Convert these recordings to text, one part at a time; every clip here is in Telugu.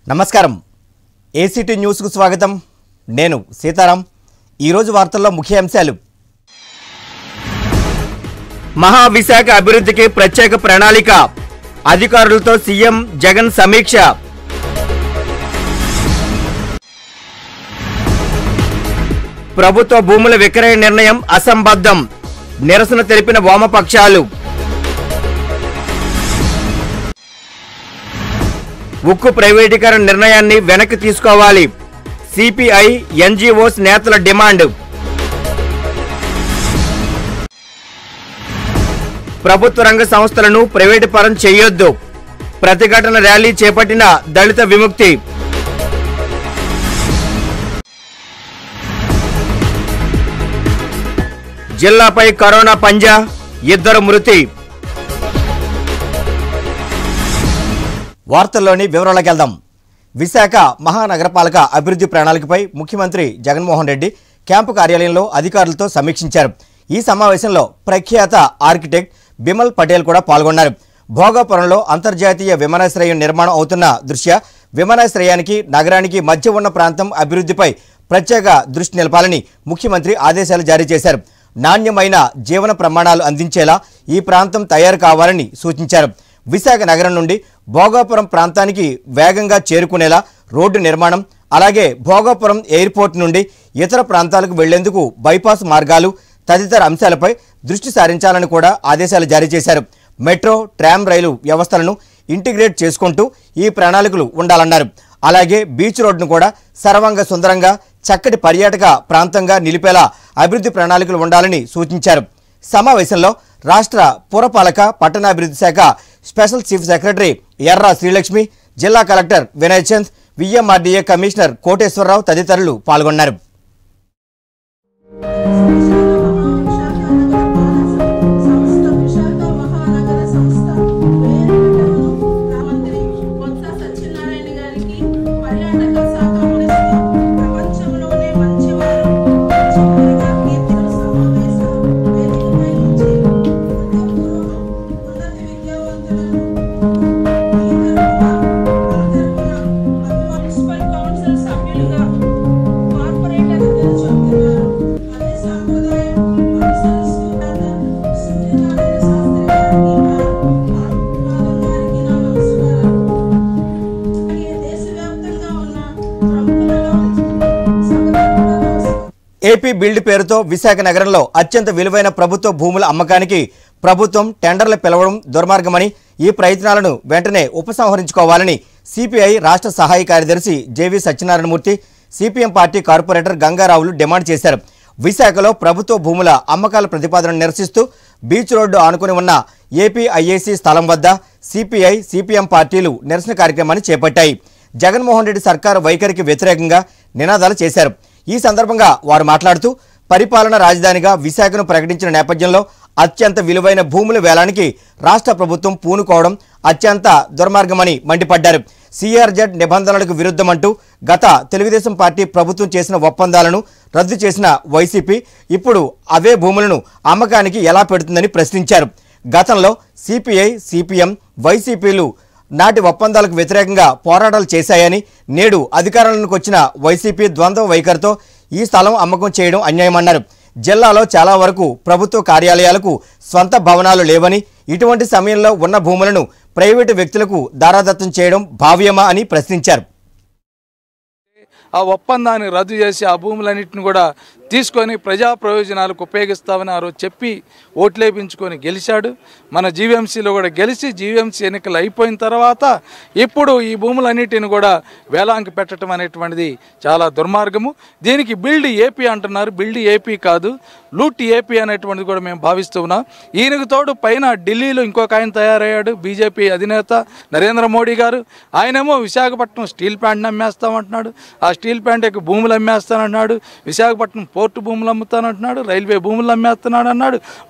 నమస్కారం ఏసీటీ న్యూస్కు స్వాగతం నేను సీతారాం ఈరోజు వార్తల్లో ముఖ్య అంశాలు మహావిశాఖ అభివృద్ధికి ప్రత్యేక ప్రణాళిక అధికారులతో సీఎం జగన్ సమీక్ష ప్రభుత్వ భూముల విక్రయ నిర్ణయం అసంబద్ధం నిరసన తెలిపిన వామపక్షాలు ఉక్కు ప్రైవేటీకరణ నిర్ణయాన్ని వెనక్కి తీసుకోవాలి సిపిఐ ఎన్జిఓస్ నేతల డిమాండ్ ప్రభుత్వ రంగ సంస్థలను ప్రైవేటు పరం చేయొద్దు ప్రతిఘటన ర్యాలీ చేపట్టిన దళిత విముక్తి జిల్లాపై కరోనా పంజా ఇద్దరు మృతి వార్తల్లోని వివరాలకు వెళ్దాం విశాఖ మహానగరపాలక అభివృద్ధి ప్రణాళికపై ముఖ్యమంత్రి జగన్మోహన్ రెడ్డి క్యాంపు కార్యాలయంలో అధికారులతో సమీక్షించారు ఈ సమావేశంలో ప్రఖ్యాత ఆర్కిటెక్ట్ బిమల్ పటేల్ కూడా పాల్గొన్నారు భోగాపురంలో అంతర్జాతీయ విమానాశ్రయం నిర్మాణం అవుతున్న దృష్ట్యా విమానాశ్రయానికి నగరానికి మధ్య ఉన్న ప్రాంతం అభివృద్ధిపై ప్రత్యేక దృష్టి నిలపాలని ముఖ్యమంత్రి ఆదేశాలు జారీ చేశారు నాణ్యమైన జీవన ప్రమాణాలు అందించేలా ఈ ప్రాంతం తయారు కావాలని సూచించారు విశాఖ నగరం నుండి భోగాపురం ప్రాంతానికి వేగంగా చేరుకునేలా రోడ్డు నిర్మాణం అలాగే భోగాపురం ఎయిర్పోర్ట్ నుండి ఇతర ప్రాంతాలకు వెళ్లేందుకు బైపాస్ మార్గాలు తదితర అంశాలపై దృష్టి సారించాలని కూడా ఆదేశాలు జారీ చేశారు మెట్రో ట్రామ్ రైలు వ్యవస్థలను ఇంటిగ్రేట్ చేసుకుంటూ ఈ ప్రణాళికలు ఉండాలన్నారు అలాగే బీచ్ రోడ్డును కూడా సర్వంగా సుందరంగా చక్కటి పర్యాటక ప్రాంతంగా నిలిపేలా అభివృద్ధి ప్రణాళికలు ఉండాలని సూచించారు సమావేశంలో రాష్ట్ర పురపాలక పట్టణాభివృద్ధి శాఖ special chief secretary Erra Srilakshmi జిల్లా collector Vinay Chand VMRDA commissioner Koteswararao తదితరులు పాల్గొన్నారు సంస్థ విశాఖ మహానగర సంస్థ మంత్రి బొత్స సత్యనారాయణ గారికి పర్యాటక శాఖ మంత్రి ప్రపంచంలోనే మంచివారు మంచివారిగా కీర్తిన సమావేశ వేదికపై నుంచి హృదయపూర్వకం ఉన్నత విద్యావంతులను ఈ తరపున మున్సిపల్ కౌన్సిల్ సభ్యులుగా కార్పొరేటర్ చెబుతున్నారు అదే సాంప్రదాయం అనుసరిస్తూ సూర్యనారాయణ శాస్త్రి గారికి నా ఆత్మనాథం గారికి నా నమస్కారం అలాగే దేశవ్యాప్తంగా ఉన్న ప్రముఖులలో సభలో ఏపీ బిల్డ్ పేరుతో విశాఖ నగరంలో అత్యంత విలువైన ప్రభుత్వ భూముల అమ్మకానికి ప్రభుత్వం టెండర్లు పిలవడం దుర్మార్గమని ఈ ప్రయత్నాలను వెంటనే ఉపసంహరించుకోవాలని సిపిఐ రాష్ట్ర సహాయ కార్యదర్శి JV Satyanarayanamurthy CPM party corporator గంగారావులు డిమాండ్ చేశారు విశాఖలో ప్రభుత్వ భూముల అమ్మకాల ప్రతిపాదనను నిరసిస్తూ బీచ్ రోడ్డు ఆనుకుని ఉన్న ఏపీ ఐఏసీ స్థలం వద్ద సిపిఐ సిపిఎం పార్టీలు నిరసన కార్యక్రమాన్ని చేపట్టాయి జగన్మోహన్ రెడ్డి సర్కారు వైఖరికి వ్యతిరేకంగా నినాదాలు చేశారు ఈ సందర్భంగా వారు మాట్లాడుతూ పరిపాలన రాజధానిగా విశాఖను ప్రకటించిన నేపథ్యంలో అత్యంత విలువైన భూముల వేలానికి రాష్ట్ర ప్రభుత్వం పూనుకోవడం అత్యంత దుర్మార్గమని మండిపడ్డారు సిఆర్జెడ్ నిబంధనలకు విరుద్ధమంటూ గత తెలుగుదేశం పార్టీ ప్రభుత్వం చేసిన ఒప్పందాలను రద్దు చేసిన వైసీపీ ఇప్పుడు అవే భూములను అమ్మకానికి ఎలా పెడుతుందని ప్రశ్నించారు గతంలో సిపిఐ సిపిఎం వైసీపీలు నాటి ఒప్పందాలకు వ్యతిరేకంగా పోరాటాలు చేశాయని నేడు అధికారంలోకి వచ్చిన వైసీపీ ద్వంద్వ వైఖరితో ఈ స్థలం అమ్మకం చేయడం అన్యాయమన్నారు జిల్లాలో చాలా వరకు ప్రభుత్వ కార్యాలయాలకు స్వంత భవనాలు లేవని ఇటువంటి సమయంలో ఉన్న భూములను ప్రైవేటు వ్యక్తులకు దారాదత్తం చేయడం భావ్యమా అని ప్రశ్నించారు ఆ ఒప్పందాన్ని రద్దు చేసి ఆ భూములన్నింటిని కూడా తీసుకొని ప్రజా ప్రయోజనాలకు ఉపయోగిస్తామని ఆ రోజు చెప్పి ఓట్లేపించుకొని గెలిచాడు మన జీవీఎంసీలో కూడా గెలిచి జీవీఎంసీ ఎన్నికలు అయిపోయిన తర్వాత ఇప్పుడు ఈ భూములన్నిటిని కూడా వేలాంకి పెట్టడం అనేటువంటిది చాలా దుర్మార్గము దీనికి బిల్డ్ ఏపీ అంటున్నారు బిల్డ్ ఏపీ కాదు లూట్ ఏపీ అనేటువంటిది కూడా మేము భావిస్తూ ఉన్నాం ఈయనకు తోడు పైన ఢిల్లీలో ఇంకొక ఆయన తయారయ్యాడు బీజేపీ అధినేత నరేంద్ర మోడీ గారు ఆయనేమో విశాఖపట్నం స్టీల్ ప్లాంట్ని అమ్మేస్తామంటున్నాడు ఆ స్టీల్ ప్లాంట్ యొక్క భూములు అమ్మేస్తానంటున్నాడు విశాఖపట్నం పోర్టు భూములు అమ్ముతానంటున్నాడు రైల్వే భూములు అమ్మేస్తున్నాడు అన్నాడు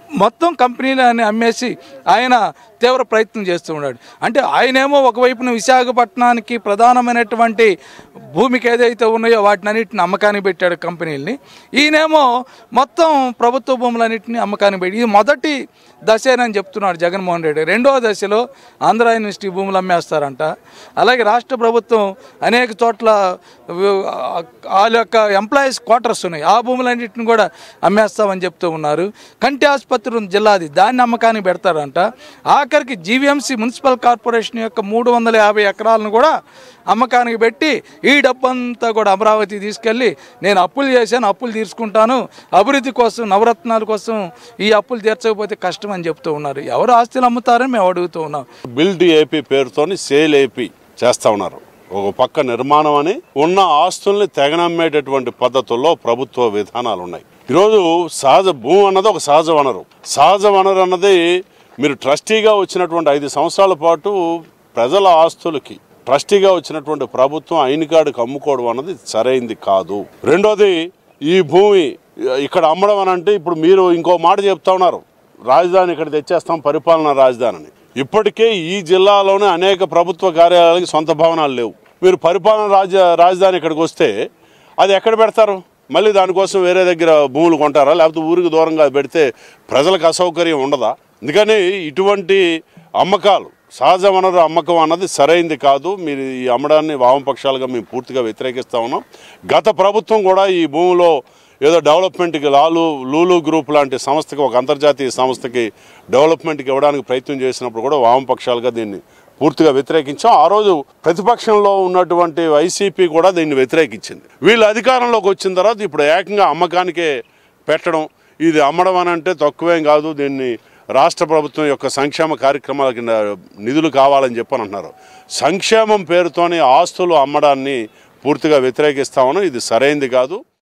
మొత్తం కంపెనీలని అమ్మేసి ఆయన తీవ్ర ప్రయత్నం చేస్తూ ఉన్నాడు అంటే ఆయనేమో ఒకవైపున విశాఖపట్నానికి ప్రధానమైనటువంటి భూమికి ఏదైతే ఉన్నాయో వాటిని అన్నిటిని అమ్మకానికి పెట్టాడు కంపెనీలని ఈయనేమో మొత్తం ప్రభుత్వ భూములన్నింటినీ అమ్మకానికి పెట్టి ఇది మొదటి దశేనని చెప్తున్నాడు జగన్మోహన్ రెడ్డి రెండవ దశలో ఆంధ్ర యూనివర్సిటీ భూములు అమ్మేస్తారంట అలాగే రాష్ట్ర ప్రభుత్వం అనేక చోట్ల వ- వాళ్ళ యొక్క ఎంప్లాయీస్ క్వార్టర్స్ ఉన్నాయి ఆ భూములన్నింటిని కూడా అమ్మేస్తామని చెప్తూ ఉన్నారు కంటి ఆసుపత్రి ఉంది జిల్లాది దాన్ని అమ్మకానికి పెడతారంట ఆఖరికి జీవీఎంసీ మున్సిపల్ కార్పొరేషన్ యొక్క మూడు వందల యాభై ఎకరాలను కూడా అమ్మకానికి పెట్టి ఈ డబ్బంతా కూడా అమరావతి తీసుకెళ్ళి నేను అప్పులు చేశాను అప్పులు తీర్చుకుంటాను అభివృద్ధి కోసం నవరత్నాల కోసం ఈ అప్పులు తీర్చకపోతే కష్టం అని చెప్తూ ఉన్నారు ఎవరు ఆస్తులు అమ్ముతారని మేము అడుగుతూ ఉన్నాం బిల్డ్ ఏపీ పేరుతోని సేల్ ఏపీ చేస్తా ఉన్నారు ఒక పక్క నిర్మాణం అని ఉన్న ఆస్తుల్ని తెగనమ్మేటటువంటి పద్ధతుల్లో ప్రభుత్వ విధానాలు ఉన్నాయి ఈరోజు సహజ భూమి అన్నది ఒక సహజ వనరు సహజ వనరు అన్నది మీరు ట్రస్టీగా వచ్చినటువంటి ఐదు సంవత్సరాల పాటు ప్రజల ఆస్తులకి ట్రస్టీగా వచ్చినటువంటి ప్రభుత్వం ఐనికాడికి అమ్ముకోవడం అన్నది సరైంది కాదు రెండోది ఈ భూమి ఇక్కడ అమ్మడం అని అంటే ఇప్పుడు మీరు ఇంకో మాట చెప్తా ఉన్నారు రాజధాని ఇక్కడ తెచ్చేస్తాం పరిపాలనా రాజధాని అని ఇప్పటికే ఈ జిల్లాలోనే అనేక ప్రభుత్వ కార్యాలయాలకి సొంత భవనాలు లేవు మీరు పరిపాలన రాజ రాజధాని ఇక్కడికి వస్తే అది ఎక్కడ పెడతారు మళ్ళీ దానికోసం వేరే దగ్గర భూములు కొంటారా లేకపోతే ఊరికి దూరంగా పెడితే ప్రజలకు అసౌకర్యం ఉండదా అందుకని ఇటువంటి అమ్మకాలు సహజ వనరు అమ్మకం అన్నది సరైంది కాదు మీరు ఈ అమ్మడాన్ని వామపక్షాలుగా మేము పూర్తిగా వ్యతిరేకిస్తా ఉన్నాం గత ప్రభుత్వం కూడా ఈ భూమిలో ఏదో డెవలప్మెంట్కి లాలు లూలు గ్రూప్ లాంటి సంస్థకి ఒక అంతర్జాతీయ సంస్థకి డెవలప్మెంట్కి ఇవ్వడానికి ప్రయత్నం చేసినప్పుడు కూడా వామపక్షాలుగా దీన్ని పూర్తిగా వ్యతిరేకించాం ఆ రోజు ప్రతిపక్షంలో ఉన్నటువంటి వైసీపీ కూడా దీన్ని వ్యతిరేకించింది వీళ్ళు అధికారంలోకి వచ్చిన తర్వాత ఇప్పుడు ఏకంగా అమ్మకానికే పెట్టడం ఇది అమ్మడం అని అంటే తక్కువేం కాదు దీన్ని రాష్ట్ర ప్రభుత్వం యొక్క సంక్షేమ కార్యక్రమాల కింద నిధులు కావాలని చెప్పని అంటున్నారు సంక్షేమం పేరుతోనే ఆస్తులు అమ్మడాన్ని పూర్తిగా వ్యతిరేకిస్తామను ఇది సరైంది కాదు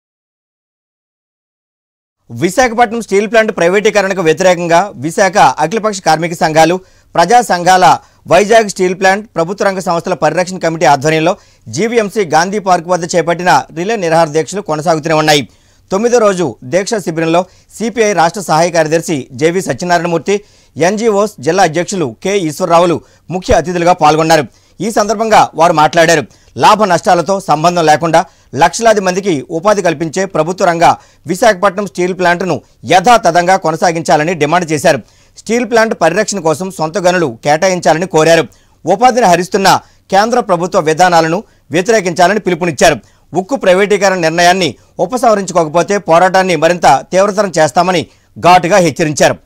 విశాఖపట్నం స్టీల్ ప్లాంట్ ప్రైవేటీకరణకు వ్యతిరేకంగా విశాఖ అఖిలపక్ష కార్మిక సంఘాలు ప్రజా సంఘాల వైజాగ్ స్టీల్ ప్లాంట్ ప్రభుత్వ రంగ సంస్థల పరిరక్షణ కమిటీ ఆధ్వర్యంలో జీవీఎంసీ గాంధీ పార్క్ వద్ద చేపట్టిన రిలే నిరాహార దీక్షలు కొనసాగుతూనే ఉన్నాయి తొమ్మిదో రోజు దీక్షా శిబిరంలో సిపిఐ రాష్ట్ర సహాయ కార్యదర్శి జేవి సత్యనారాయణమూర్తి ఎన్జీఓస్ జిల్లా అధ్యక్షులు కె ఈశ్వరరావులు ముఖ్య అతిథులుగా పాల్గొన్నారు ఈ సందర్భంగా వారు మాట్లాడారు లాభ నష్టాలతో సంబంధం లేకుండా లక్షలాది మందికి ఉపాధి కల్పించే ప్రభుత్వ రంగ విశాఖపట్నం స్టీల్ ప్లాంట్ను యథాతథంగా కొనసాగించాలని డిమాండ్ చేశారు స్టీల్ ప్లాంట్ పరిరక్షణ కోసం సొంత గనులు కేటాయించాలని కోరారు ఉపాధిని హరిస్తున్న కేంద్ర ప్రభుత్వ విధానాలను వ్యతిరేకించాలని పిలుపునిచ్చారు ఉక్కు ప్రైవేటీకరణ నిర్ణయాన్ని ఉపసంహరించుకోకపోతే పోరాటాన్ని మరింత తీవ్రతరం చేస్తామని ఘాటుగా హెచ్చరించారు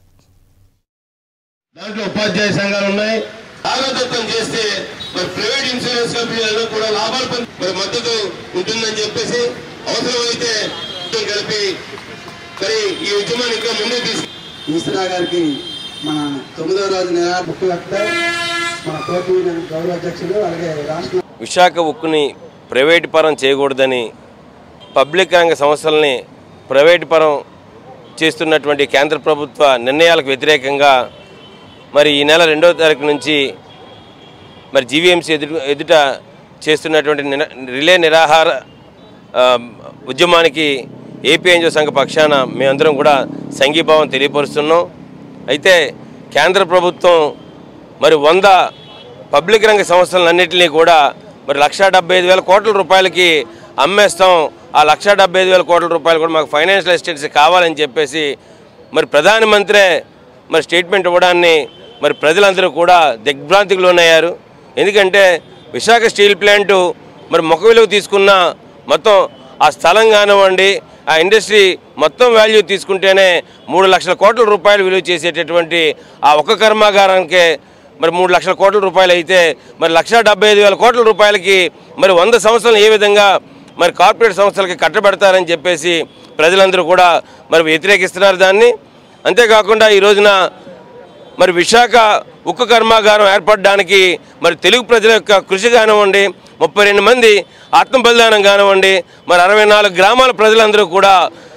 దాంట్లో ఉపాధ్యాయ సంఘాలు ఉన్నాయి భాగదత్తం చేస్తే మరి ప్రైవేట్ ఇన్సూరెన్స్ కంపెనీలలో కూడా లాభాలు పొంది మరి మద్దతు ఉంటుందని చెప్పేసి అవసరమైతే మొత్తం కలిపి మరి ఈ ఉద్యమాన్ని ఇంకా ముందుకు తీసుకు ఈశ్వరా గారికి మన తొమ్మిదవ రోజు నెల ముఖ్య వక్త మన కోటి గౌరవ అధ్యక్షులు అలాగే రాష్ట్ర విశాఖ ఉక్కుని ప్రైవేటు పరం చేయకూడదని పబ్లిక్ రంగ సంస్థల్ని ప్రైవేటు పరం చేస్తున్నటువంటి కేంద్ర ప్రభుత్వ నిర్ణయాలకు వ్యతిరేకంగా మరి ఈ నెల రెండవ తారీఖు నుంచి మరి జీవీఎంసీ ఎదుట ఎదుట చేస్తున్నటువంటి నిన రిలే నిరాహార ఆ, ఉద్యమానికి ఏపీ ఎన్జిఓ సంఘ పక్షాన మేమందరం కూడా సంఘీభావం తెలియపరుస్తున్నాం అయితే కేంద్ర ప్రభుత్వం మరి వంద పబ్లిక్ రంగ సంస్థలన్నింటినీ కూడా మరి లక్షా డెబ్బై ఐదు వేల కోట్ల రూపాయలకి అమ్మేస్తాం ఆ లక్షా డెబ్బై ఐదు వేల కోట్ల రూపాయలు కూడా మాకు ఫైనాన్షియల్ అసిస్టెన్స్ కావాలని చెప్పేసి మరి ప్రధానమంత్రే మరి స్టేట్మెంట్ ఇవ్వడాన్ని మరి ప్రజలందరూ కూడా దిగ్భ్రాంతికి లోనయ్యారు ఎందుకంటే విశాఖ స్టీల్ ప్లాంటు మరి ముఖ విలువ తీసుకున్న మొత్తం ఆ స్థలం కానివ్వండి ఆ ఇండస్ట్రీ మొత్తం వాల్యూ తీసుకుంటేనే మూడు లక్షల కోట్ల రూపాయలు విలువ చేసేటటువంటి ఆ ఒక్క కర్మాగారానికే మరి మూడు లక్షల కోట్ల రూపాయలు అయితే మరి లక్ష డెబ్బై ఐదు వేల కోట్ల రూపాయలకి మరి వంద సంవత్సరాలు ఏ విధంగా మరి కార్పొరేట్ సంస్థలకి కట్టబెడతారని చెప్పేసి ప్రజలందరూ కూడా మరి వ్యతిరేకిస్తున్నారు దాన్ని అంతేకాకుండా ఈ రోజున మరి విశాఖ ఉక్కు కర్మాగారం ఏర్పడడానికి మరి తెలుగు ప్రజల యొక్క కృషి కానివ్వండి ముప్పై రెండు మంది ఆత్మ బలిదానం కానివ్వండి మరి అరవై నాలుగు గ్రామాల ప్రజలందరూ కూడా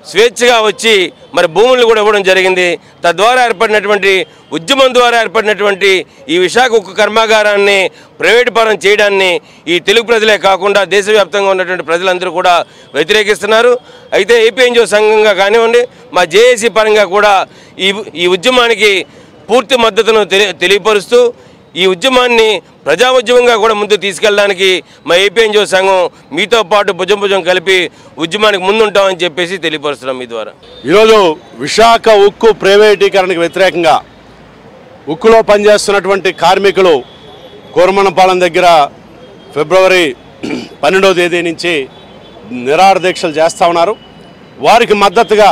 స్వేచ్ఛగా వచ్చి మరి భూములు కూడా ఇవ్వడం జరిగింది తద్వారా ఏర్పడినటువంటి ఉద్యమం ద్వారా ఏర్పడినటువంటి ఈ విశాఖ ఉక్కు కర్మాగారాన్ని ప్రైవేటు పరం చేయడాన్ని ఈ తెలుగు ప్రజలే కాకుండా దేశవ్యాప్తంగా ఉన్నటువంటి ప్రజలందరూ కూడా వ్యతిరేకిస్తున్నారు అయితే ఏపీఎన్జిఓ సంఘంగా కానివ్వండి మా జేఏసీ పరంగా కూడా ఈ ఈ ఉద్యమానికి పూర్తి మద్దతును తెలి తెలియపరుస్తూ ఈ ఉద్యమాన్ని ప్రజా ఉద్యమంగా కూడా ముందుకు తీసుకెళ్ళడానికి మా ఏపీఎన్జిఓ సంఘం మీతో పాటు భుజం భుజం కలిపి ఉద్యమానికి ముందుంటామని చెప్పేసి తెలియపరుస్తున్నాం మీ ద్వారా ఈరోజు విశాఖ ఉక్కు ప్రైవేటీకరణకు వ్యతిరేకంగా ఉక్కులో పనిచేస్తున్నటువంటి కార్మికులు కోరమనపాలెం దగ్గర ఫిబ్రవరి పన్నెండవ తేదీ నుంచి నిరాహార దీక్షలు చేస్తూ ఉన్నారు వారికి మద్దతుగా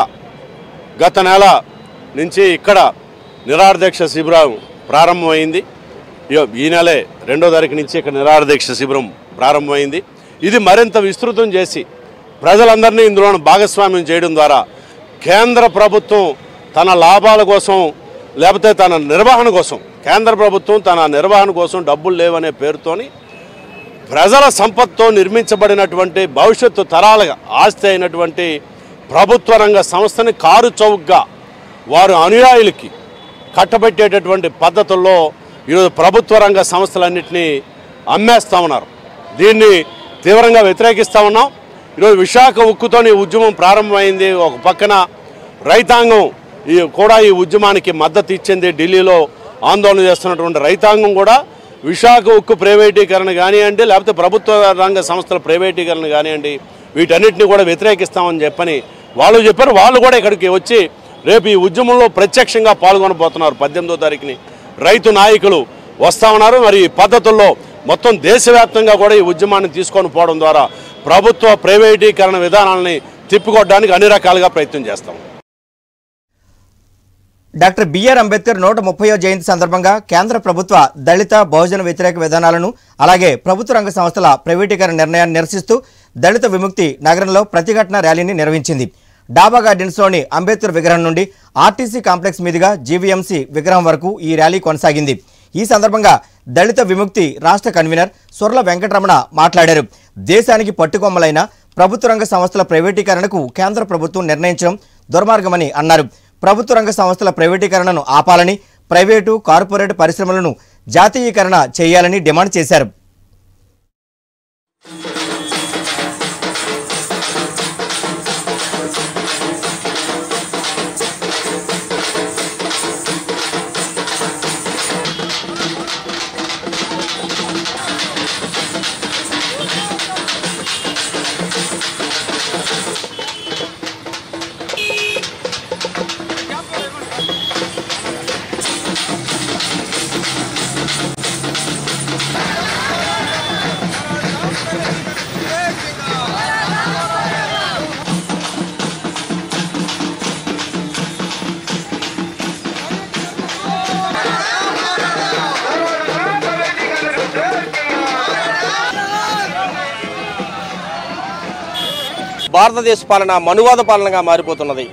గత నెల నుంచి ఇక్కడ నిరాహార దీక్ష శిబిరం ప్రారంభమైంది ఇగో ఈ నెలే రెండో తారీఖు నుంచి ఇక్కడ నిరాహార దీక్ష శిబిరం ప్రారంభమైంది ఇది మరింత విస్తృతం చేసి ప్రజలందరినీ ఇందులో భాగస్వామ్యం చేయడం ద్వారా కేంద్ర ప్రభుత్వం తన లాభాల కోసం లేకపోతే తన నిర్వహణ కోసం కేంద్ర ప్రభుత్వం తన నిర్వహణ కోసం డబ్బులు లేవనే పేరుతోని ప్రజల సంపత్తో నిర్మించబడినటువంటి భవిష్యత్తు తరాల ఆస్తి అయినటువంటి ప్రభుత్వ రంగ సంస్థని కారు చౌకగా వారు అనుయాయులకి కట్టబెట్టేటటువంటి పద్ధతుల్లో ఈరోజు ప్రభుత్వ రంగ సంస్థలన్నింటినీ అమ్మేస్తూ ఉన్నారు దీన్ని తీవ్రంగా వ్యతిరేకిస్తూ ఉన్నాం ఈరోజు విశాఖ ఉక్కుతోని ఈ ఉద్యమం ప్రారంభమైంది ఒక పక్కన రైతాంగం ఈ కూడా ఈ ఉద్యమానికి మద్దతు ఇచ్చింది ఢిల్లీలో ఆందోళన చేస్తున్నటువంటి రైతాంగం కూడా విశాఖ ఉక్కు ప్రైవేటీకరణ కానివ్వండి లేకపోతే ప్రభుత్వ రంగ సంస్థల ప్రైవేటీకరణ కానివ్వండి వీటన్నిటిని కూడా వ్యతిరేకిస్తామని చెప్పని వాళ్ళు చెప్పారు వాళ్ళు కూడా ఇక్కడికి వచ్చి రేపు ఈ ఉద్యమంలో ప్రత్యక్షంగా పాల్గొనబోతున్నారు పద్దెనిమిదో తారీఖుని రైతు నాయకులు వస్తా ఉన్నారు మరి ఈ పద్ధతుల్లో మొత్తం దేశవ్యాప్తంగా కూడా ఈ ఉద్యమాన్ని తీసుకొని పోవడం ద్వారా ప్రభుత్వ ప్రైవేటీకరణ విధానాలని తిప్పికొట్టడానికి అన్ని రకాలుగా ప్రయత్నం చేస్తాం డాక్టర్ బిఆర్ అంబేద్కర్ నూట ముప్పయో జయంతి సందర్భంగా కేంద్ర ప్రభుత్వ దళిత బహుజన వ్యతిరేక విధానాలను అలాగే ప్రభుత్వ రంగ సంస్థల ప్రైవేటీకరణ నిర్ణయాన్ని నిరసిస్తూ దళిత విముక్తి నగరంలో ప్రతిఘటన ర్యాలీని నిర్వహించింది డాబా గార్డెన్స్లోని అంబేద్కర్ విగ్రహం నుండి ఆర్టీసీ కాంప్లెక్స్ మీదుగా జీవీఎంసీ విగ్రహం వరకు ఈ ర్యాలీ కొనసాగింది ఈ సందర్భంగా దళిత విముక్తి రాష్ట్ర కన్వీనర్ సుర్ల వెంకటరమణ మాట్లాడారు దేశానికి పట్టుకొమ్మలైన ప్రభుత్వ రంగ సంస్థల ప్రైవేటీకరణకు కేంద్ర ప్రభుత్వం నిర్ణయించడం దుర్మార్గమని అన్నారు ప్రభుత్వ రంగ సంస్థల ప్రైవేటీకరణను ఆపాలని ప్రైవేటు కార్పొరేట్ పరిశ్రమలను జాతీయీకరణ చేయాలని డిమాండ్ చేశారు భారతదేశ పాలన మనువాద పాలనగా మారిపోతున్నది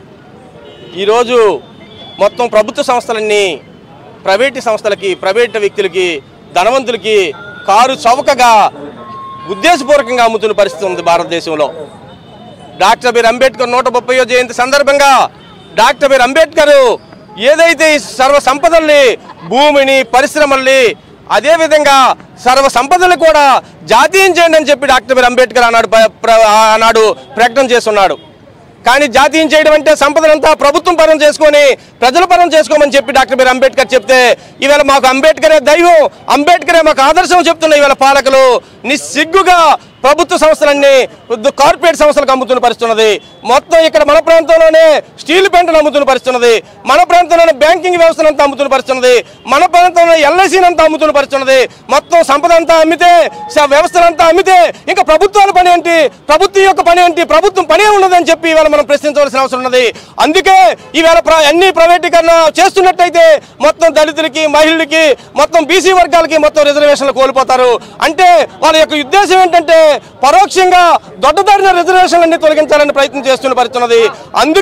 ఈరోజు మొత్తం ప్రభుత్వ సంస్థలన్నీ ప్రైవేటు సంస్థలకి ప్రైవేటు వ్యక్తులకి ధనవంతులకి కారు చౌకగా ఉద్దేశపూర్వకంగా అమ్ముతున్న పరిస్థితి ఉంది భారతదేశంలో డాక్టర్ బిఆర్ అంబేద్కర్ నూట ముప్పయో జయంతి సందర్భంగా డాక్టర్ బిఆర్ అంబేద్కర్ ఏదైతే ఈ సర్వ సంపదల్ని భూమిని పరిశ్రమల్ని అదేవిధంగా సర్వ సంపదలు కూడా జాతీయం చేయండి అని చెప్పి డాక్టర్ బిఆర్ అంబేద్కర్ ఆనాడు ప్ర- ప్ర- ఆనాడు ప్రకటన చేస్తున్నాడు కానీ జాతీయం చేయడం అంటే సంపదనంతా ప్రభుత్వం పరం చేసుకొని ప్రజల పరం చేసుకోమని చెప్పి డాక్టర్ బిఆర్ అంబేద్కర్ చెప్తే ఈవేళ మాకు అంబేద్కరే దైవం అంబేద్కరే మాకు ఆదర్శం చెప్తున్న ఈవేళ పాలకులు నిస్సిగ్గుగా ప్రభుత్వ సంస్థలన్నీ ఉద్ద- కార్పొరేట్ సంస్థలకు అమ్ముతున్న పరిస్థితున్నది మొత్తం ఇక్కడ మన ప్రాంతంలోనే స్టీల్ పెంటను అమ్ముతున్న పరిస్థితున్నది మన ప్రాంతంలోనే బ్యాంకింగ్ వ్యవస్థను అంతా అమ్ముతున్న పరిస్థితున్నది మన ప్రాంతంలో ఎల్ఐసీని అంతా అమ్ముతున్న పరిస్థితున్నది మొత్తం సంపద అంతా అమ్మితే స- వ్యవస్థలంతా అమ్మితే ఇంకా ప్రభుత్వాల పని ఏంటి ప్రభుత్వం యొక్క పని ఏంటి ప్రభుత్వం పనే ఉండదని చెప్పి ఇవాళ మనం ప్రశ్నించవలసిన అవసరం ఉన్నది అందుకే ఈవేళ ప్ర- అన్ని ప్రైవేటీకరణ చేస్తున్నట్టయితే మొత్తం దళితులకి మహిళలకి మొత్తం బీసీ వర్గాలకి మొత్తం రిజర్వేషన్లు కోల్పోతారు అంటే వాళ్ళ యొక్క ఉద్దేశం ఏంటంటే పరోక్షంగా దొడ్డదారిన రిజర్వేషన్లన్నీ తొలగించాలని ప్రయత్నం చేస్తున్న పరిస్థితున్నది అందుకే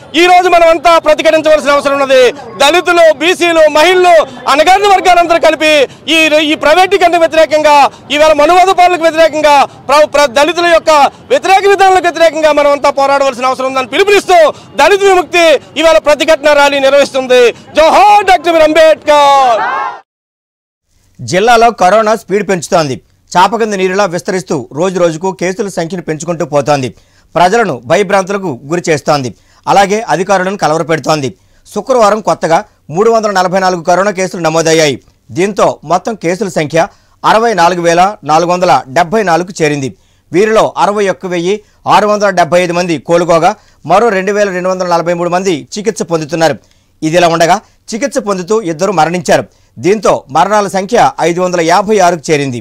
ఈ రోజు మనం అంతా ప్రతిఘటించవలసిన అవసరం ఉన్నది దళితులు బీసీలు మహిళలు అనగారిన వర్గాలందరూ కలిపి ఈ ఈ ప్రైవేటీకరణ వ్యతిరేకంగా ఈవేళ మనువాద పాలనకు వ్యతిరేకంగా ప్ర- ప్ర- దళితుల యొక్క వ్యతిరేక విధానాలకు వ్యతిరేకంగా మనం అంతా పోరాడవలసిన అవసరం ఉందని పిలుపునిస్తూ దళిత విముక్తి ఇవాళ ప్రతిఘటన ర్యాలీ నిర్వహిస్తుంది జోహార్ డాక్టర్ బిఆర్ అంబేద్కర్ జిల్లాలో కరోనా స్పీడ్ పెంచుతోంది చాపకింద నీరులా విస్తరిస్తూ రోజు రోజుకు కేసుల సంఖ్యను పెంచుకుంటూ పోతోంది ప్రజలను భయభ్రాంతులకు గురి చేస్తోంది అలాగే అధికారులను కలవరపెడుతోంది శుక్రవారం కొత్తగా మూడు వందల నలభై నాలుగు కరోనా కేసులు నమోదయ్యాయి దీంతో మొత్తం కేసుల సంఖ్య అరవై నాలుగు వేల నాలుగు వందల డెబ్బై నాలుగు చేరింది వీరిలో అరవై ఒక్క వెయ్యి ఆరు వందల డెబ్బై ఐదు మంది కోలుకోగా మరో రెండు వేల రెండు వందల నలభై మూడు మంది చికిత్స పొందుతున్నారు ఇదిలా ఉండగా చికిత్స పొందుతూ ఇద్దరు మరణించారు దీంతో మరణాల సంఖ్య ఐదు వందల యాభై ఆరుకు చేరింది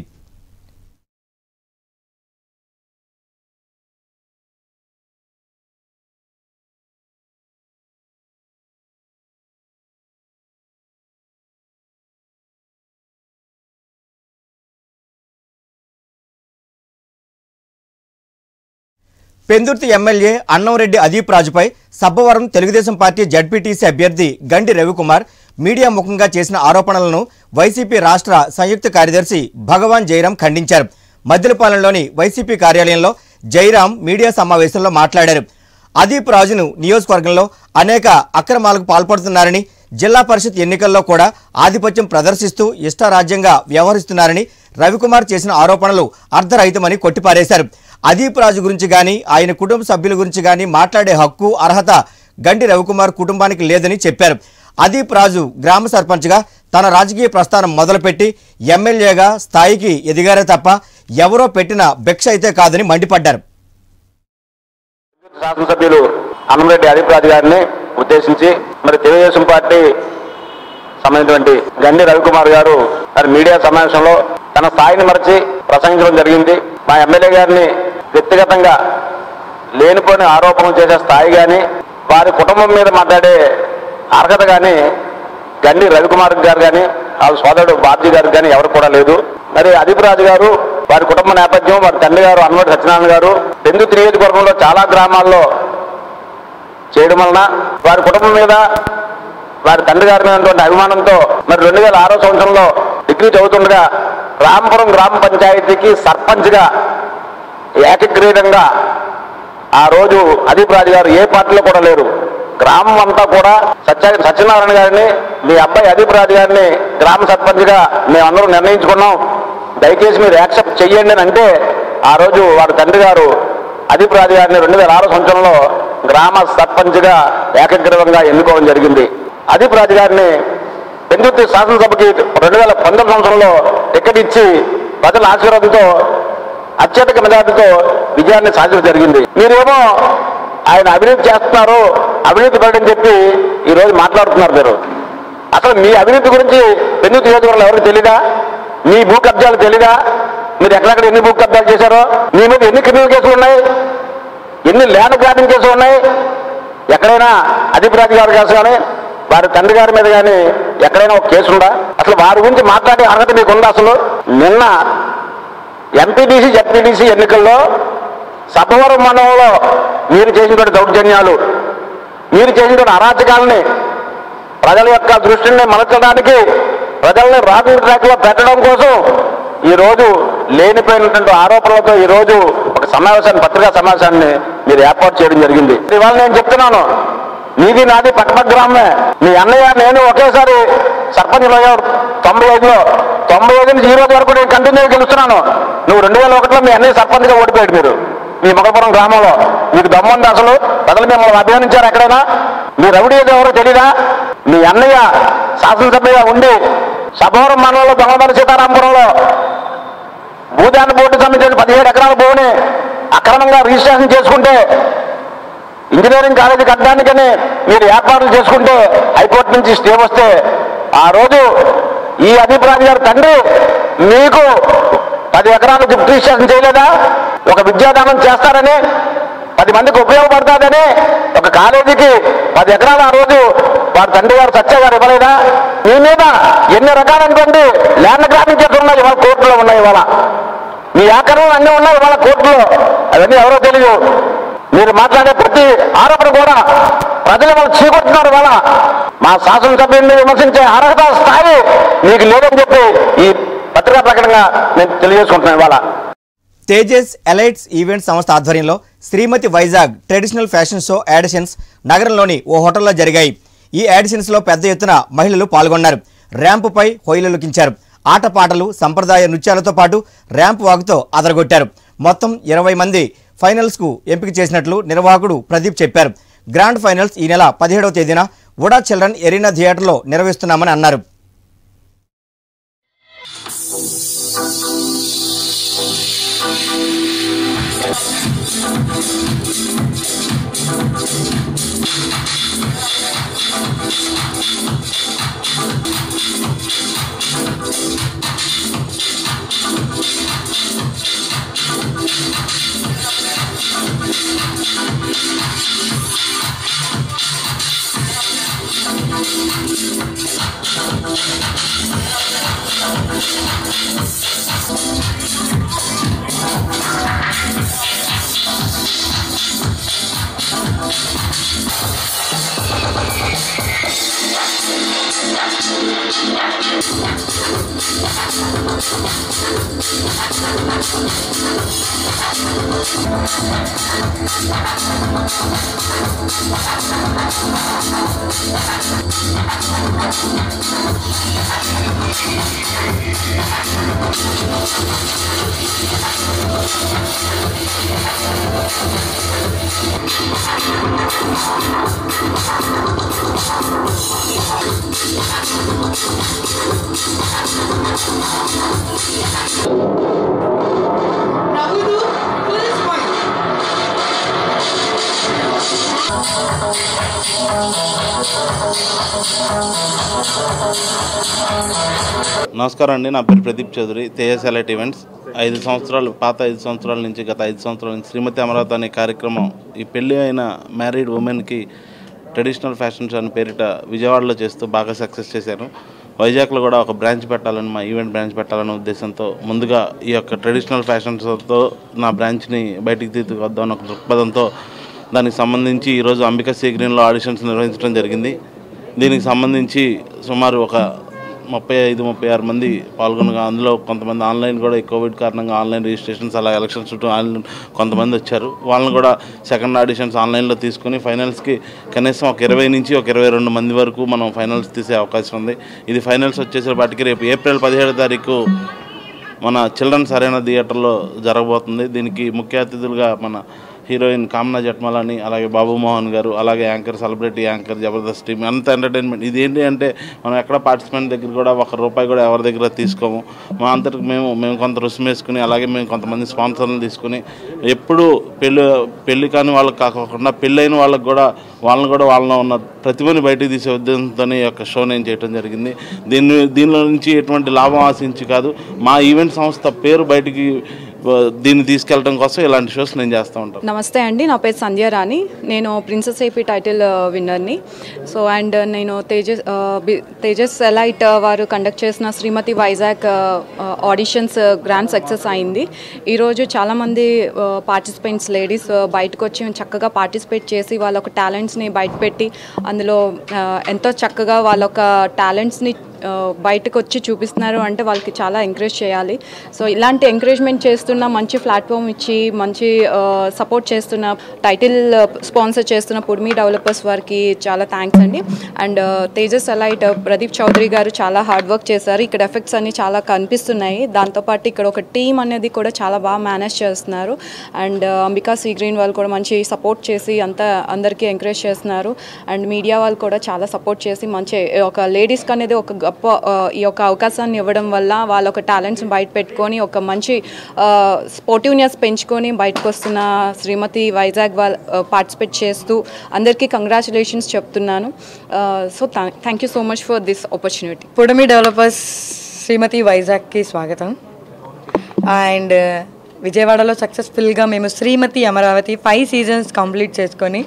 పెందుర్తి ఎమ్మెల్యే అన్నంరెడ్డి అదీప్ రాజుపై సబ్బవరం తెలుగుదేశం పార్టీ జడ్పీటీసీ అభ్యర్థి గండి రవికుమార్ మీడియా ముఖంగా చేసిన ఆరోపణలను వైసీపీ రాష్ట్ర సంయుక్త కార్యదర్శి భగవాన్ జయరాం ఖండించారు మద్దిలపాలెంలోని వైసీపీ కార్యాలయంలో జయరాం మీడియా సమావేశంలో మాట్లాడారు అదీప్ రాజును నియోజకవర్గంలో అనేక అక్రమాలకు పాల్పడుతున్నారని జిల్లా పరిషత్ ఎన్నికల్లో కూడా ఆధిపత్యం ప్రదర్శిస్తూ ఇష్టారాజ్యంగా వ్యవహరిస్తున్నారని రవికుమార్ చేసిన ఆరోపణలు అర్ధరహితమని కొట్టిపారేశారు అదీప్ రాజు గురించి గాని ఆయన కుటుంబ సభ్యుల గురించి గాని మాట్లాడే హక్కు అర్హత గండి రవికుమార్ కుటుంబానికి లేదని చెప్పారు అదీప్ రాజు గ్రామ సర్పంచ్గా తన రాజకీయ ప్రస్థానం మొదలుపెట్టి ఎమ్మెల్యేగా స్థాయికి ఎదిగారే తప్ప ఎవరో పెట్టిన భిక్ష అయితే కాదని మండిపడ్డారు శాసనసభ్యులు అన్నంరెడ్డి హరిప్రాజు గారిని ఉద్దేశించి మరి తెలుగుదేశం పార్టీ సంబంధించినటువంటి గండి రవికుమార్ గారు మరి మీడియా సమావేశంలో తన స్థాయిని మరచి ప్రసంగించడం జరిగింది మా ఎమ్మెల్యే గారిని వ్యక్తిగతంగా లేనిపోని ఆరోపణలు చేసే స్థాయి కానీ వారి కుటుంబం మీద మాట్లాడే అర్హత కానీ గండి రవికుమార్ గారు కానీ వాళ్ళ సోదరుడు బాబ్జీ గారికి కానీ ఎవరు కూడా లేదు మరి అదిపురాజు గారు వారి కుటుంబ నేపథ్యం వారి తండ్రి గారు అన్వటి సత్యనారాయణ గారు పెందుతు నియోజకవర్గంలో చాలా గ్రామాల్లో చేయడం వలన వారి కుటుంబం మీద వారి తండ్రి గారి మీద ఉన్నటువంటి అభిమానంతో మరి రెండు వేల ఆరో సంవత్సరంలో డిగ్రీ చదువుతుండగా రామపురం గ్రామ పంచాయతీకి సర్పంచ్గా ఏకగ్రీవంగా ఆ రోజు అదీప్ రాజు గారు ఏ పార్టీలో కూడా లేరు గ్రామం అంతా కూడా సత్య సత్యనారాయణ గారిని మీ అబ్బాయి అదీప్ రాజు గారిని గ్రామ సర్పంచ్గా మేమందరం నిర్ణయించుకున్నాం దయచేసి మీరు యాక్సెప్ట్ చెయ్యండి అని అంటే ఆ రోజు వారి తండ్రి గారు అదీప్ రాజు గారిని రెండు వేల ఆరు సంవత్సరంలో గ్రామ సర్పంచ్గా ఏకగ్రీవంగా ఎన్నుకోవడం జరిగింది అదీప్ రాజు గారిని పెందుర్తి శాసనసభకి రెండు వేల పంతొమ్మిది సంవత్సరంలో టికెట్ ఇచ్చి ప్రజల ఆశీర్వాదంతో అత్యధిక మెజార్టీతో విజయాన్ని సాధించడం జరిగింది మీరేమో ఆయన అవినీతి చేస్తున్నారు అవినీతి పడని చెప్పి ఈ రోజు మాట్లాడుతున్నారు మీరు అసలు మీ అవినీతి గురించి పెన్ను నియోజకవర్గంలో ఎవరికి తెలీదా మీ భూ కబ్జాలు తెలీదా మీరు ఎక్కడెక్కడ ఎన్ని భూ కబ్జాలు చేశారో మీ మీద ఎన్ని క్రిమినల్ కేసులు ఉన్నాయి ఎన్ని ల్యాండ్ గ్రాబింగ్ కేసులు ఉన్నాయి ఎక్కడైనా అధిపరాజు గారి కేసు కానీ వారి తండ్రి గారి మీద కానీ ఎక్కడైనా ఒక కేసు ఉందా అసలు వారి గురించి మాట్లాడే అర్హత మీకు ఉందా అసలు నిన్న ఎంపీటీసీ జడ్పీటీసీ ఎన్నికల్లో సభవరం మండలంలో మీరు చేసినటువంటి దౌర్జన్యాలు మీరు చేసినటువంటి అరాచకాలని ప్రజల యొక్క దృష్టిని మలచడానికి ప్రజల్ని రాబింగ్ ట్రాక్ లో పెట్టడం కోసం ఈ రోజు లేనిపోయినటువంటి ఆరోపణలతో ఈ రోజు ఒక సమావేశాన్ని పత్రికా సమావేశాన్ని మీరు ఏర్పాటు చేయడం జరిగింది ఇవాళ నేను చెప్తున్నాను నీది నాది పక్కపక్క గ్రామమే మీ అన్నయ్య నేను ఒకేసారి సర్పంచ్ అయ్యాడు తొంభై ఐదులో తొంభై ఐదు నుంచి ఈ రోజు వరకు నేను కంటిన్యూ గెలుస్తున్నాను నువ్వు రెండు వేల ఒకటిలో మీ అన్నయ్య సర్పంచ్గా ఓడిపోయాడు మీరు మీ మొగపురం గ్రామంలో మీకు దమ్ముంది అసలు ప్రజలు మిమ్మల్ని అభిమానించారు ఎక్కడైనా మీ రౌడీ ఏదో ఎవరో తెలీదా మీ అన్నయ్య శాసనసభ్యుగా ఉండి సభవరం మండలంలో దొంగమని సీతారాంపురంలో భూదాన బోర్డు సంబంధించిన పదిహేడు ఎకరాల భూమిని అక్రమంగా రిజిస్ట్రేషన్ చేసుకుంటే ఇంజనీరింగ్ కాలేజీ కట్టడానికని మీరు ఏర్పాట్లు చేసుకుంటే హైకోర్టు నుంచి స్టే వస్తే ఆ రోజు ఈ అభిప్రాయం గారి తండ్రి మీకు పది ఎకరాలు గిఫ్ట్ రిజిస్ట్రేషన్ చేయలేదా ఒక విద్యాదానం చేస్తారని పది మందికి ఉపయోగపడతాదని ఒక కాలేజీకి పది ఎకరాలు ఆ రోజు వారి తండ్రి గారు సత్య గారు ఇవ్వలేదా మీ మీద ఎన్ని రకాలైనటువంటి ల్యాండ్ గ్రాఫింగ్ కేసులు ఉన్నాయి ఇవాళ కోర్టులో ఉన్నాయి ఇవాళ మీ ఆకరణలు అన్నీ ఉన్నాయి ఇవాళ కోర్టులో అవన్నీ ఎవరో తెలియదు మీరు మాట్లాడే ప్రతి ఆరోపణ కూడా ప్రజలు వాళ్ళు చీకొట్టున్నారు వాళ్ళ మా శాసనసభ్యుడిని విమర్శించే అర్హత స్థాయి మీకు లేదని చెప్పి ఈ పత్రికా ప్రకటనగా నేను తెలియజేసుకుంటున్నాను ఇవాళ తేజస్ ఎలైట్స్ ఈవెంట్ సంస్థ ఆధ్వర్యంలో Srimathi Vizag traditional fashion show editions నగరంలోని ఓ హోటల్లో జరిగాయి ఈ యాడిషన్స్లో పెద్ద ఎత్తున మహిళలు పాల్గొన్నారు ర్యాంపుపై హొయిలలుకించారు ఆటపాటలు సంప్రదాయ నృత్యాలతో పాటు ర్యాంప్ వాక్తో అదరగొట్టారు మొత్తం ఇరవై మంది ఫైనల్స్కు ఎంపిక చేసినట్లు నిర్వాహకుడు ప్రదీప్ చెప్పారు గ్రాండ్ ఫైనల్స్ ఈ నెల పదిహేడవ తేదీన ఉడా చిల్డ్రన్ ఎరీనా థియేటర్లో నిర్వహిస్తున్నామని అన్నారు నమస్కారం అండి నా పేరు ప్రదీప్ చౌదరి తేజస్ ఎలైట్ ఈవెంట్స్ ఐదు సంవత్సరాలు పాత ఐదు సంవత్సరాల నుంచి గత ఐదు సంవత్సరాల నుంచి శ్రీమతి అమరావతి అనే కార్యక్రమం ఈ పెళ్ళి అయిన మ్యారీడ్ ఉమెన్కి ట్రెడిషనల్ ఫ్యాషన్ షో అని పేరిట విజయవాడలో చేస్తూ బాగా సక్సెస్ చేశాను వైజాగ్లో కూడా ఒక బ్రాంచ్ పెట్టాలని మా ఈవెంట్ బ్రాంచ్ పెట్టాలనే ఉద్దేశంతో ముందుగా ఈ యొక్క ట్రెడిషనల్ ఫ్యాషన్ షోతో నా బ్రాంచ్ని బయటికి తీసుకొద్దామని ఒక దృక్పథంతో దానికి సంబంధించి ఈరోజు అంబికా సీ గ్రీన్లో ఆడిషన్స్ నిర్వహించడం జరిగింది దీనికి సంబంధించి సుమారు ఒక ముప్పై ఐదు ముప్పై ఆరు మంది పాల్గొనగా అందులో కొంతమంది ఆన్లైన్ కూడా ఈ కోవిడ్ కారణంగా ఆన్లైన్ రిజిస్ట్రేషన్స్ అలా ఎలక్షన్స్ చుట్టూ ఆన్లైన్ కొంతమంది వచ్చారు వాళ్ళని కూడా సెకండ్ ఆడిషన్స్ ఆన్లైన్లో తీసుకుని ఫైనల్స్కి కనీసం ఒక ఇరవై నుంచి ఒక ఇరవై రెండు మంది వరకు మనం ఫైనల్స్ తీసే అవకాశం ఉంది ఇది ఫైనల్స్ వచ్చేసేపాటికి రేపు ఏప్రిల్ పదిహేడు తారీఖు మన చిల్డ్రన్స్ అరేనా థియేటర్లో జరగబోతుంది దీనికి ముఖ్య అతిథులుగా మన హీరోయిన్ కామనా జట్మలాని అలాగే బాబు మోహన్ గారు అలాగే anchor celebrity anchor Jabardasth team అంత ఎంటర్టైన్మెంట్ ఇది ఏంటి అంటే మనం ఎక్కడ పార్టిసిపెంట్ దగ్గర కూడా ఒక రూపాయి కూడా ఎవరి దగ్గర తీసుకోము మా అంతటికి మేము మేము కొంత రుసుము వేసుకుని అలాగే మేము కొంతమంది స్పాన్సర్లు తీసుకుని ఎప్పుడు పెళ్ళి పెళ్లి కాని వాళ్ళకి కాకుండా పెళ్ళైన వాళ్ళకి కూడా వాళ్ళని కూడా వాళ్ళలో ఉన్న ప్రతిభని బయటికి తీసే ఉద్దేశంతో ఈ యొక్క షో నేను చేయడం జరిగింది దీన్ని దీనిలో నుంచి ఎటువంటి లాభం ఆశించి కాదు మా ఈవెంట్ సంస్థ పేరు బయటికి ఆ, దీన్ని తీసుకెళ్ళడం కోసం ఇలాంటి షోస్ నేను చేస్తూ ఉంటాను నమస్తే అండి నా పేరు సంధ్య రాణి నేను ప్రిన్సెస్ ఏపీ టైటిల్ ఆ, విన్నర్ని సో అండ్ నేను తేజస్ ఆ, బి- తేజస్ ఎలైట్ ఆ, వారు కండక్ట్ చేసిన శ్రీమతి వైజాగ్ ఆ, ఆ, ఆడిషన్స్ ఆ, గ్రాండ్ సక్సెస్ అయింది ఈరోజు చాలామంది ఆ, పార్టిసిపెంట్స్ లేడీస్ ఆ, బయటకు వచ్చి చక్కగా పార్టిసిపేట్ చేసి వాళ్ళ ఒక టాలెంట్స్ని బయటపెట్టి అందులో ఆ, ఎంతో చక్కగా వాళ్ళ ఒక టాలెంట్స్ని ఆ, బయటకు వచ్చి చూపిస్తున్నారు అంటే వాళ్ళకి చాలా ఎంకరేజ్ చేయాలి సో ఇలాంటి ఎంకరేజ్మెంట్ చేస్తున్న మంచి ప్లాట్ఫామ్ ఇచ్చి మంచి సపోర్ట్ చేస్తున్న టైటిల్ స్పాన్సర్ చేస్తున్న పుడ్మి డెవలపర్స్ వారికి చాలా థ్యాంక్స్ అండి అండ్ తేజస్ అలైట్ ప్రదీప్ చౌదరి గారు చాలా హార్డ్ వర్క్ చేశారు ఇక్కడ ఎఫెక్ట్స్ అన్ని చాలా కనిపిస్తున్నాయి దాంతోపాటు ఇక్కడ ఒక టీం అనేది కూడా చాలా బాగా మేనేజ్ చేస్తున్నారు అండ్ అంబికా సీ గ్రీన్ వాళ్ళు కూడా మంచి సపోర్ట్ చేసి అంతా అందరికీ ఎంకరేజ్ చేస్తున్నారు అండ్ మీడియా వాళ్ళు కూడా చాలా సపోర్ట్ చేసి మంచి ఒక లేడీస్కి అనేది ఒక గొప్ప ఆ, ఈ యొక్క అవకాశాన్ని ఇవ్వడం వల్ల వాళ్ళ ఒక టాలెంట్స్ బయట పెట్టుకొని ఒక మంచి స్పోర్టివ్నెస్ పెంచుకొని బయటకు వస్తున్న శ్రీమతి వైజాగ్ వాళ్ళ పార్టిసిపేట్ చేస్తూ అందరికీ కంగ్రాచులేషన్స్ చెప్తున్నాను so thank you so much for this opportunity Pudami developers Srimathi వైజాగ్కి స్వాగతం అండ్ విజయవాడలో సక్సెస్ఫుల్గా మేము Srimathi Amaravathi five seasons complete చేసుకొని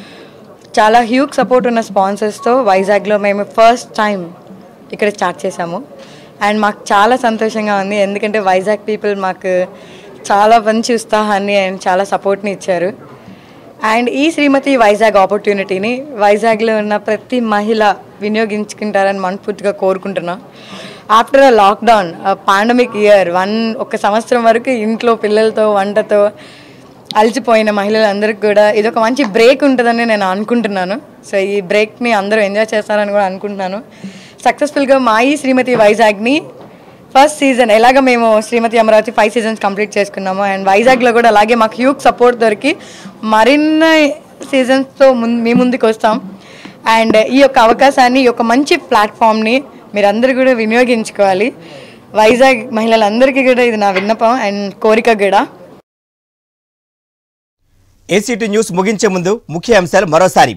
చాలా హ్యూగ్ సపోర్ట్ ఉన్న స్పాన్సర్స్తో వైజాగ్లో మేము ఫస్ట్ టైం ఇక్కడ స్టార్ట్ చేసాము అండ్ మాకు చాలా సంతోషంగా ఉంది ఎందుకంటే వైజాగ్ పీపుల్ మాకు చాలా మంచి ఉత్సాహాన్ని అండ్ చాలా సపోర్ట్ని ఇచ్చారు అండ్ ఈ శ్రీమతి వైజాగ్ ఆపర్చునిటీని వైజాగ్లో ఉన్న ప్రతి మహిళ వినియోగించుకుంటారని మనస్ఫూర్తిగా కోరుకుంటున్నా after uh lockdown pandemic year one ఒక సంవత్సరం వరకు ఇంట్లో పిల్లలతో వంటతో అలసిపోయిన మహిళలందరికీ కూడా ఇది ఒక మంచి బ్రేక్ ఉంటుందని నేను అనుకుంటున్నాను సో ఈ బ్రేక్ని అందరూ ఎంజాయ్ చేస్తారని కూడా అనుకుంటున్నాను సక్సెస్ఫుల్గా మా ఈ శ్రీమతి వైజాగ్ని ఫస్ట్ సీజన్ ఎలాగ మేము Srimathi Amaravathi five seasons complete చేసుకున్నాము అండ్ వైజాగ్లో కూడా అలాగే మాకు హ్యూక్ సపోర్ట్ దొరికి మరిన్ని సీజన్స్తో ముందు మీ ముందుకు వస్తాం అండ్ ఈ యొక్క అవకాశాన్ని ఈ యొక్క మంచి ప్లాట్ఫామ్ని మీరందరూ కూడా వినియోగించుకోవాలి వైజాగ్ మహిళలందరికీ కూడా ఇది నా విన్నపం అండ్ కోరిక కూడా ఏసీటీ న్యూస్ ముగించే ముందు ముఖ్య అంశాలు మరోసారి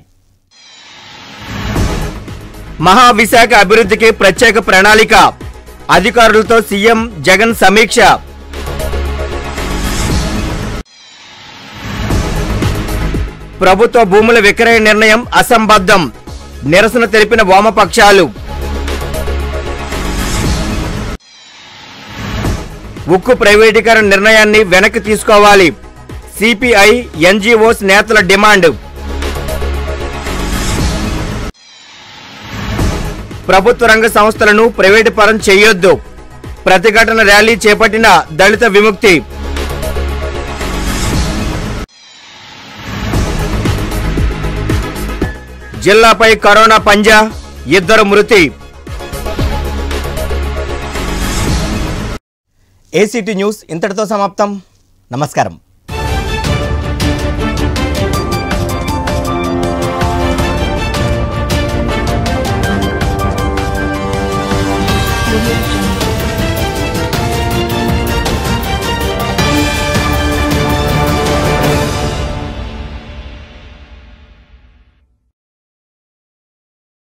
మహావిశాఖ అభివృద్ధికి ప్రత్యేక ప్రణాళిక అధికారులతో సీఎం జగన్ సమీక్ష ప్రభుత్వ భూముల విక్రయ నిర్ణయం అసంబద్ధం నిరసన తెలిపిన వామపక్షాలు ఉక్కు ప్రైవేటీకరణ నిర్ణయాన్ని వెనక్కి తీసుకోవాలి సిపిఐ ఎన్జీఓస్ నేతల డిమాండ్ ప్రభుత్వ రంగ సంస్థలను ప్రైవేటు పరం చేయొద్దు ప్రతిఘటన ర్యాలీ చేపట్టిన దళిత విముక్తి జిల్లాపై కరోనా పంజా ఇద్దరు మృతి ఏసీటీ న్యూస్ ఇంతటితో సమాప్తం నమస్కారం